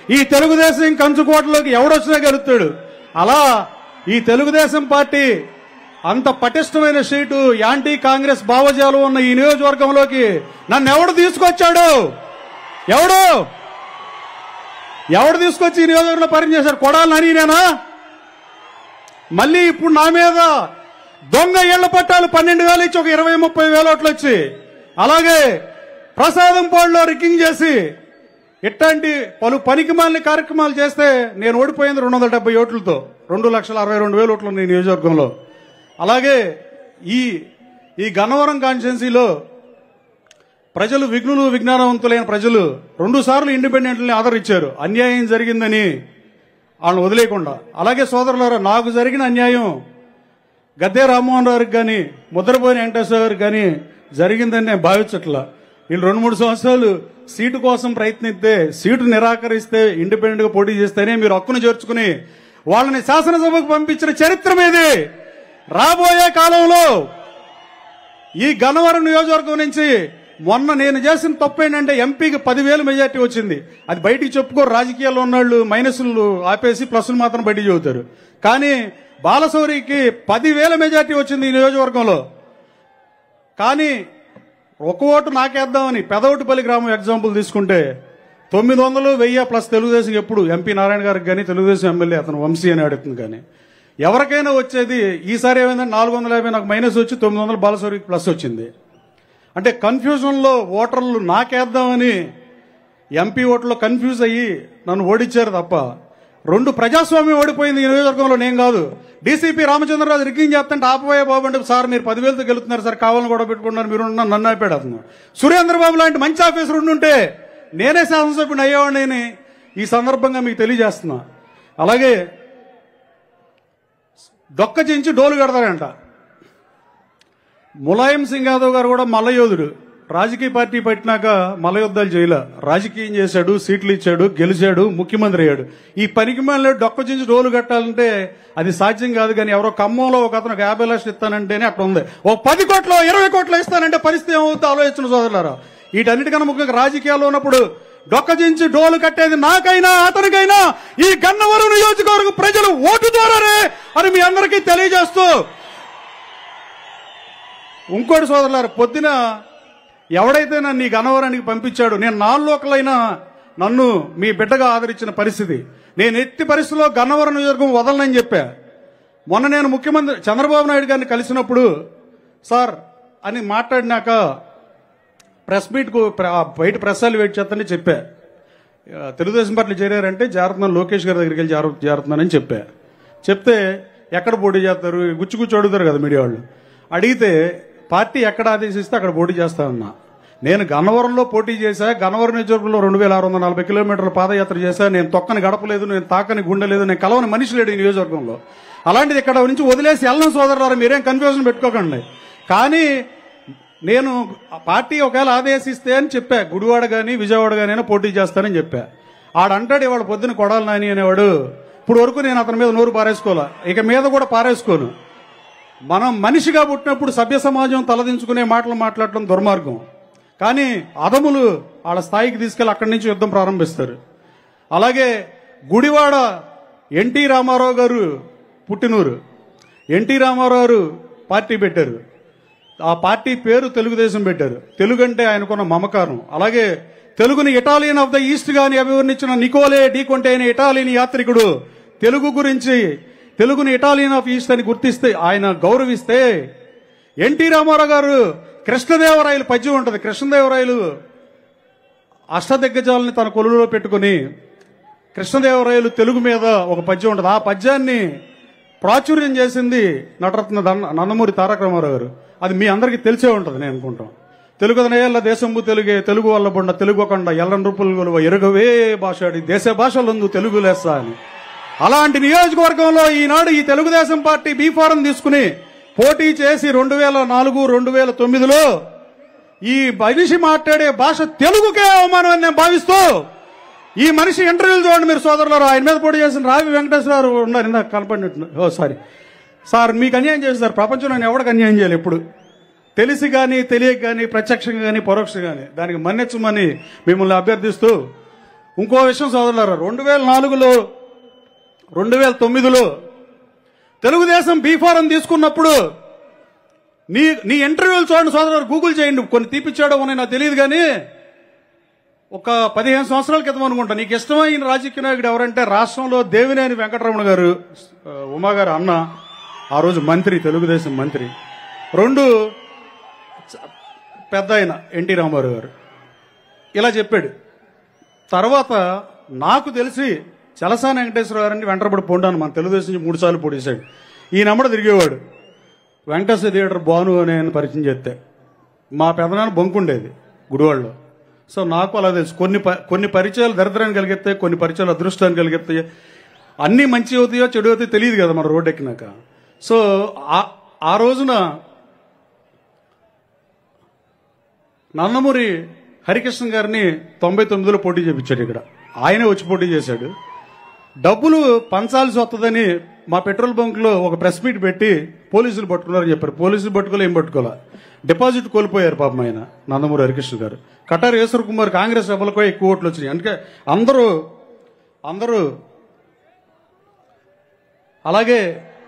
ఈ తెలుగుదేశం కంచుకోటలోకి ఎవడొచ్చినా గెలుస్తాడు అలా ఈ తెలుగుదేశం పార్టీ అంత పటిష్టమైన సీటు యాంటీ కాంగ్రెస్ భావజాలు ఉన్న ఈ నియోజకవర్గంలోకి నన్ను ఎవడు తీసుకొచ్చాడు ఎవడు ఎవడు తీసుకొచ్చి ఈ నియోజకవర్గంలో పనిచేశారు కొడాలి ననీనేనా మళ్ళీ ఇప్పుడు నా మీద దొంగ ఇళ్ల పట్టాలు పన్నెండు వేలు ఇచ్చి ఒక ఇరవై ముప్పై వేల ఓట్లు వచ్చి అలాగే ప్రసాదం పాడులో రిక్కింగ్ చేసి ఇట్లాంటి పలు పనికిమాలిన కార్యక్రమాలు చేస్తే నేను ఓడిపోయింది రెండు వందల డెబ్బై ఓట్లతో రెండు లక్షల అరవై రెండు వేల ఓట్లు ఉన్నాయి ఈ నియోజకవర్గంలో అలాగే ఈ ఈ గన్నవరం కాన్స్టిట్యున్సీలో ప్రజలు విఘ్నులు విజ్ఞానవంతులైన ప్రజలు రెండు సార్లు ఇండిపెండెంట్ని ఆదరించారు అన్యాయం జరిగిందని వాళ్ళని వదిలేయకుండా అలాగే సోదరులారా నాకు జరిగిన అన్యాయం గద్దే రామ్మోహన్ రావుకి కానీ ముద్రపోయిన వెంకటేశ్వర గారికి కానీ జరిగిందని నేను భావించట్లా వీళ్ళు రెండు మూడు సంవత్సరాలు సీటు కోసం ప్రయత్నిస్తే సీటు నిరాకరిస్తే ఇండిపెండెంట్ గా పోటీ చేస్తేనే మీరు హక్కును చేర్చుకుని వాళ్ళని శాసనసభకు పంపించిన చరిత్ర మీది రాబోయే కాలంలో ఈ గన్నవరం నియోజకవర్గం నుంచి మొన్న నేను చేసిన తప్పు ఏంటంటే ఎంపీకి పదివేలు మెజార్టీ వచ్చింది అది బయటికి చెప్పుకోరు రాజకీయాల్లో ఉన్నవాళ్ళు మైనస్లు ఆపేసి ప్లస్లు మాత్రం బయటికి చెబుతారు కానీ బాలశౌరికి పదివేల మెజార్టీ వచ్చింది ఈ నియోజకవర్గంలో కానీ ఒక ఓటు నాకేద్దామని పెదవటిపల్లి గ్రామం ఎగ్జాంపుల్ తీసుకుంటే తొమ్మిది వందలు వెయ్యి ప్లస్ తెలుగుదేశం ఎప్పుడు ఎంపీ నారాయణ గారికి కానీ తెలుగుదేశం ఎమ్మెల్యే అతను వంశీ అని అడుగుతుంది కానీ ఎవరికైనా వచ్చేది ఈసారి ఏమైందంటే నాలుగు వందల యాభై నాకు మైనస్ వచ్చి తొమ్మిది వందల బాలశౌరికి ప్లస్ వచ్చింది అంటే కన్ఫ్యూజన్లో ఓటర్లు నాకేద్దామని ఎంపీ ఓట్లో కన్ఫ్యూజ్ అయ్యి నన్ను ఓడించారు తప్ప రెండు ప్రజాస్వామ్యం ఓడిపోయింది ఈ నియోజకవర్గంలో నేను కాదు డీసీపీ రామచంద్రరాజు రిగ్గింగ్ చేస్తుంటే ఆపబోయే బాబు అంటే సార్ మీరు పదివేలతో గెలుతున్నారు సార్ కావాలని కూడా పెట్టుకున్నారు మీరు ఉన్న- నన్ను అయిపోయాడు అతను సురేంద్రబాబు లాంటి మంచి ఆఫీసర్ ఉండుంటే నేనే శాసనసభ్యుని అయ్యేవాడిని ఈ సందర్భంగా మీకు తెలియజేస్తున్నా అలాగే డొక్క చించి డోలు కడతారంట ములాయం సింగ్ యాదవ్ గారు కూడా మల్లయోధుడు రాజకీయ పార్టీ పెట్టినాక మల్లయుద్ధాలు చేయలే రాజకీయం చేశాడు సీట్లు ఇచ్చాడు గెలిచాడు ముఖ్యమంత్రి అయ్యాడు ఈ పనికి మళ్ళీ డొక్క చించి డోలు కట్టాలంటే అది సాధ్యం కాదు కానీ ఎవరో ఖమ్మంలో ఒక అతను యాభై లక్షలు ఇస్తానంటేనే అట్లా ఉంది ఒక పది కోట్లు ఇరవై కోట్లు ఇస్తానంటే పరిస్థితి ఏమవుతుందో ఆలోచించిన సోదరులారా వీటన్నిటికన్నా ముఖ్యంగా రాజకీయాల్లో ఉన్నప్పుడు డొక్క చించి డోలు కట్టేది నాకైనా అతనికైనా ఈ గన్నవరం నియోజకవర్గ ప్రజలు ఓటు ద్వారానే అని మీ అందరికీ తెలియజేస్తూ ఇంకోటి సోదరులారు పొద్దున ఎవడైతే నన్ను ఈ గన్నవరానికి పంపించాడో నేను నాలుగులోకలైనా నన్ను మీ బిడ్డగా ఆదరించిన పరిస్థితి నేను ఎట్టి పరిస్థితిలో గన్నవరం నియోజకవర్గం వదలనని చెప్పా మొన్న నేను ముఖ్యమంత్రి చంద్రబాబు నాయుడు గారిని కలిసినప్పుడు సార్ అని మాట్లాడినాక ప్రెస్ మీట్కు ప్ర- బయట ప్రెస్సాలు వెయిట్ చేస్తానని చెప్పా ఆ, తెలుగుదేశం పార్టీ చేరారంటే జాగ్రత్త లోకేష్ గారి దగ్గరికి వెళ్ళి జాగ్రత్త జాగ్రత్తనని చెప్పా చెప్తే ఎక్కడ పోటీ చేస్తారు గుచ్చి గుచ్చి అడుగుతారు కదా మీడియా వాళ్ళు అడిగితే పార్టీ ఎక్కడ ఆదేశిస్తే అక్కడ పోటీ చేస్తానన్నా నేను గన్నవరంలో పోటీ చేశా గన్నవరం నియోజకవర్గంలో రెండు వేల ఆరు వందల నలభై కిలోమీటర్ల పాదయాత్ర చేశా నేను తొక్కని గడపలేదు నేను తాకని గుండె లేదు నేను కలవని మనిషి లేడు ఈ నియోజకవర్గంలో అలాంటిది ఇక్కడ నుంచి వదిలేసి వెళ్ళను సోదరులారా మీరేం కన్ఫ్యూజన్ పెట్టుకోకండి కానీ నేను ఆ పార్టీ ఒకవేళ ఆదేశిస్తే అని చెప్పా గుడివాడ గాని విజయవాడ గాని పోటీ చేస్తానని చెప్పా ఆడంటాడు ఇవాళ పొద్దున కొడాలి నాని అనేవాడు ఇప్పుడు వరకు నేను అతని మీద నోరు పారేసుకోవాలా ఇక మీద కూడా పారేసుకోను మనం మనిషిగా పుట్టినప్పుడు సభ్య సమాజం తలదించుకునే మాటలు మాట్లాడటం దుర్మార్గం కానీ అదములు వాళ్ళ స్థాయికి తీసుకెళ్లి అక్కడి నుంచి యుద్ధం ప్రారంభిస్తారు అలాగే గుడివాడ ఎన్టీ రామారావు గారు పుట్టినూరు ఎన్టీ రామారావు గారు పార్టీ పెట్టారు ఆ పార్టీ పేరు తెలుగుదేశం పెట్టారు తెలుగు అంటే ఆయనకున్న మమకారం అలాగే తెలుగుని ఇటాలియన్ ఆఫ్ ద ఈస్ట్ గాని అభివర్ణించిన నికోలే డీకొంటే అనే ఇటాలియన్ యాత్రికుడు తెలుగు గురించి తెలుగుని ఇటాలియన్ ఆఫ్ ఈస్ట్ అని గుర్తిస్తే ఆయన గౌరవిస్తే ఎన్టీ రామారావు గారు కృష్ణదేవరాయలు పద్యం ఉంటది కృష్ణదేవరాయలు అష్టదిగ్గజాలని తన కొలువులో పెట్టుకుని కృష్ణదేవరాయలు తెలుగు మీద ఒక పద్యం ఉంటుంది ఆ పద్యాన్ని ప్రాచుర్యం చేసింది నటరత్న దన్న- నందమూరి తారక రామారావు గారు అది మీ అందరికీ తెలిసే ఉంటుంది నేను అనుకుంటాం తెలుగు నేల దేశంబు తెలుగే తెలుగు వల్ల బొండ తెలుగు కొండ ఎల్లం రూపులు గొలువ ఎరుగవే భాషాడి దేశ భాషలందు తెలుగు లెస్స అని అలాంటి నియోజకవర్గంలో ఈనాడు ఈ తెలుగుదేశం పార్టీ బీ ఫారం తీసుకుని పోటీ చేసి రెండు వేల నాలుగు రెండు వేల తొమ్మిదిలో ఈ మనిషి మాట్లాడే భాష తెలుగుకే అవమానం అని నేను భావిస్తూ ఈ మనిషి ఇంటర్వ్యూలు చూడండి మీరు సోదరులారు ఆయన మీద పోటీ చేసిన రావి వెంకటేశ్వర ఉన్నారు ఇందాక కనపడినట్టు ఓ సారీ సార్ మీకు అన్యాయం చేస్తారు ప్రపంచంలో నేను ఎవరికి అన్యాయం చేయాలి ఎప్పుడు తెలిసి కానీ తెలియక కానీ ప్రత్యక్షంగా కానీ పరోక్షంగా కానీ దానికి మన్నెచ్చమని మిమ్మల్ని అభ్యర్థిస్తూ ఇంకో విషయం సోదరులారా రెండు వేల నాలుగులో రెండు వేల తొమ్మిదిలో తెలుగుదేశం బీఫారం తీసుకున్నప్పుడు నీ నీ ఇంటర్వ్యూలు చూడండి సోదరు గూగుల్ చేయండి కొన్ని తీపిచ్చాడో ఉన్నాయి నాకు తెలియదు కానీ ఒక పదిహేను సంవత్సరాల క్రితం అనుకుంటా నీకు ఇష్టమైన రాజకీయ నాయకుడు ఎవరంటే రాష్ట్రంలో దేవినేని వెంకటరమణ గారు ఆ, ఉమా గారు అన్న ఆ రోజు మంత్రి తెలుగుదేశం మంత్రి రెండు చ- పెద్ద ఆయన ఎన్టీ రామారావు గారు ఇలా చెప్పాడు తర్వాత నాకు తెలిసి చలసాని వెంకటేశ్వర గారిని వెంటబడి పోండాను మన తెలుగుదేశం నుంచి మూడు సార్లు పొడిచాడు ఈ నమ్మడ తిరిగేవాడు వెంకటేశ్వర థియేటర్ బాను అని ఆయన పరిచయం చేస్తే మా పెదనాన్న బొంకుండేది గుడివాడలో సో నాకు అలా తెలుసు కొన్ని ప- కొన్ని పరిచయాలు దరిద్రాన్ని కలిగిస్తాయి కొన్ని పరిచయాలు అదృష్టాన్ని కలిగిస్తాయి అన్నీ మంచి అవుతాయో చెడు అవుతాయో తెలియదు కదా మన రోడ్డు ఎక్కినాక సో ఆ- ఆ రోజున నందమూరి హరికృష్ణ గారిని తొంభై తొమ్మిదిలో పోటీ చేపించాడు ఇక్కడ ఆయనే వచ్చి పోటీ చేశాడు డబ్బులు పంచాల్సి వస్తుందని మా పెట్రోల్ బంక్ లో ఒక ప్రెస్ మీట్ పెట్టి పోలీసులు పట్టుకున్నారని చెప్పారు పోలీసులు పట్టుకోలే ఏం పట్టుకోలే డిపాజిట్ కోల్పోయారు పాపం ఆయన నందమూరి హరికృష్ణ గారు కటార్ ఈశ్వర్ కుమార్ కాంగ్రెస్ సభలకు ఎక్కువ ఓట్లు వచ్చినాయి అందుకే అందరూ అందరూ అలాగే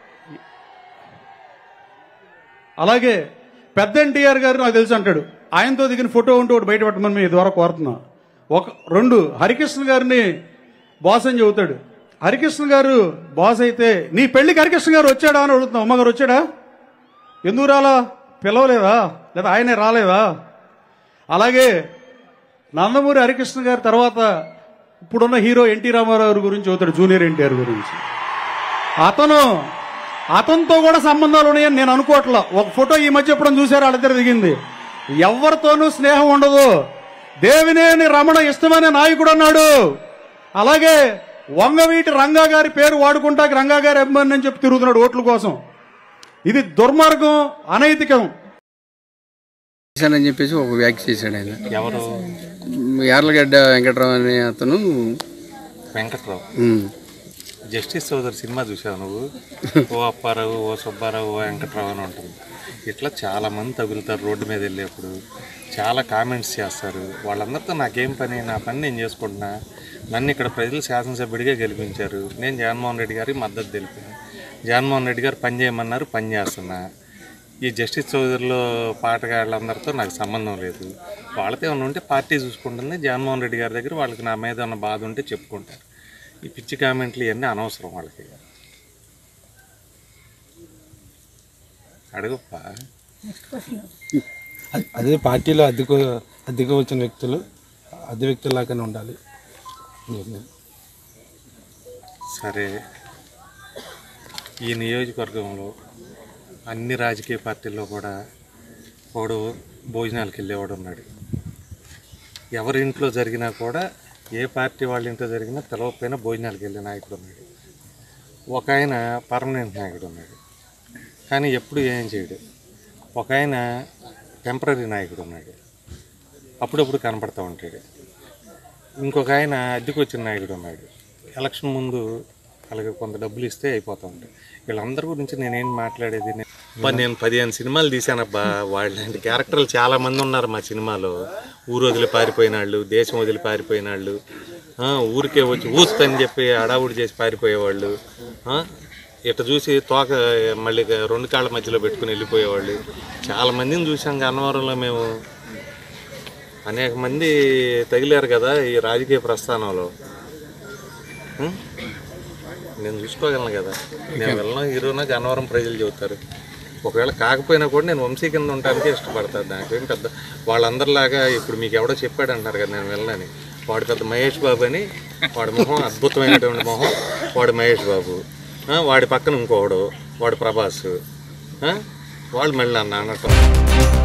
అలాగే పెద్ద ఎన్టీఆర్ గారు నాకు తెలుసు అంటాడు ఆయనతో దిగిన ఫోటో ఉంటే ఒకటి బయట పెట్టమని మీ ద్వారా కోరుతున్నా ఒక రెండు హరికృష్ణ గారిని బాస్ అని చెబుతాడు హరికృష్ణ గారు బాస్ అయితే నీ పెళ్లికి హరికృష్ణ గారు వచ్చాడా అని అడుగుతున్నా అమ్మగారు వచ్చాడా ఎందుకు రాలా పిలవలేదా లేదా ఆయనే రాలేదా అలాగే నందమూరి హరికృష్ణ గారి తర్వాత ఇప్పుడున్న హీరో ఎన్టీ రామారావు గారి గురించి చదువుతాడు జూనియర్ ఎన్టీఆర్ గురించి అతను అతనితో కూడా సంబంధాలు ఉన్నాయని నేను అనుకోవట్లా ఒక ఫోటో ఈ మధ్య ఎప్పుడైనా చూసారు వాళ్ళిద్దరు దిగింది ఎవరితోనూ స్నేహం ఉండదు దేవినేని రమణ ఇష్టమైన నాయకుడు అన్నాడు అలాగే వంగవీటి రంగా గారి పేరు వాడుకుంటాకి రంగా గారి అభిమాని అని చెప్పి తిరుగుతున్నాడు ఓట్ల కోసం ఇది దుర్మార్గం అనైతికం చేశానని చెప్పేసి ఒక వ్యాఖ్య చేశాడు ఆయన ఎవరు యార్లగడ్డ వెంకట్రావు అనే అతను వెంకట్రావు ఉమ్, జస్టిస్ చౌదరి సినిమా చూసావు నువ్వు ఓ అప్పారావు ఓ సుబ్బారావు ఓ వెంకట్రావు అని ఉంటుంది ఇట్లా చాలా మంది తగులుతారు రోడ్డు మీద వెళ్ళేప్పుడు చాలా కామెంట్స్ చేస్తారు వాళ్ళందరితో నాకేం పని నా పని నేను చేసుకుంటున్నా నన్ను ఇక్కడ ప్రజలు శాసనసభ్యుడిగా గెలిపించారు నేను జగన్మోహన్ రెడ్డి గారికి మద్దతు తెలిపాను జగన్మోహన్ రెడ్డి గారు పని చేయమన్నారు పని చేస్తున్నా ఈ జస్టిస్ చౌదరిలో పాటగాళ్ళందరితో నాకు సంబంధం లేదు వాళ్ళతో ఏమైనా ఉంటే పార్టీ చూసుకుంటుంది జగన్మోహన్ రెడ్డి గారి దగ్గర వాళ్ళకి నా మీద ఉన్న బాధ ఉంటే చెప్పుకుంటారు ఈ పిచ్చి కామెంట్లు ఇవన్నీ అనవసరం వాళ్ళకి అడుగుప్పా అ- అదే పార్టీలో అద్దెకు అద్దెకు వచ్చిన వ్యక్తులు అద్దె వ్యక్తులాగానే ఉండాలి సరే ఈ నియోజకవర్గంలో అన్ని రాజకీయ పార్టీల్లో కూడా ఒకడు భోజనాలకు వెళ్ళేవాడు ఉన్నాడు ఎవరి ఇంట్లో జరిగినా కూడా ఏ పార్టీ వాళ్ళ ఇంట్లో జరిగినా పిలవకపోయినా భోజనాలకు వెళ్ళే నాయకుడు ఉన్నాడు ఒక ఆయన పర్మనెంట్ నాయకుడు ఉన్నాడు కానీ ఎప్పుడు ఏం చేయడు ఒక ఆయన టెంపరీ నాయకుడు ఉన్నాడు అప్పుడప్పుడు కనపడతా ఉంటాడు ఇంకొక ఆయన అద్దెకు వచ్చిన నాయకుడు ఉన్నాడు ఎలక్షన్ ముందు వాళ్ళకి కొంత డబ్బులు ఇస్తే అయిపోతూ ఉంటాయి వీళ్ళందరి గురించి నేనేం మాట్లాడేది నే- అబ్బా, నేను పదిహేను సినిమాలు తీశానబ్బా వాళ్ళంటి క్యారెక్టర్లు చాలా మంది ఉన్నారు మా సినిమాలో ఊరు వదిలి పారిపోయిన వాళ్ళు దేశం వదిలి పారిపోయిన వాళ్ళు ఆ, ఊరికే వచ్చి ఊస్తని చెప్పి అడావుడి చేసి పారిపోయేవాళ్ళు ఆ, ఇట్ట చూసి తోక మళ్ళీ రెండు కాళ్ళ మధ్యలో పెట్టుకుని వెళ్ళిపోయేవాళ్ళు చాలా మందిని చూసాం గన్నవరంలో మేము అనేక మంది తగిలారు కదా ఈ రాజకీయ ప్రస్థానంలో ఉం? నేను చూసుకోగలను కదా నేను వెళ్ళను హీరోనా గన్నవరం ప్రజలు చెబుతారు ఒకవేళ కాకపోయినా కూడా నేను వంశీ కింద ఉండటానికే ఇష్టపడతాను నాకేం పెద్ద వాళ్ళందరిలాగా ఇప్పుడు మీకు ఎవడో చెప్పాడు అంటారు కదా నేను వెళ్ళనని వాడు పెద్ద మహేష్ బాబు అని వాడి మొహం అద్భుతమైనటువంటి మొహం వాడు మహేష్ బాబు ఆ, వాడి పక్కన ఇంకోడు వాడు ప్రభాస్ ఆ, వాళ్ళు మళ్ళీ నన్ను అనటం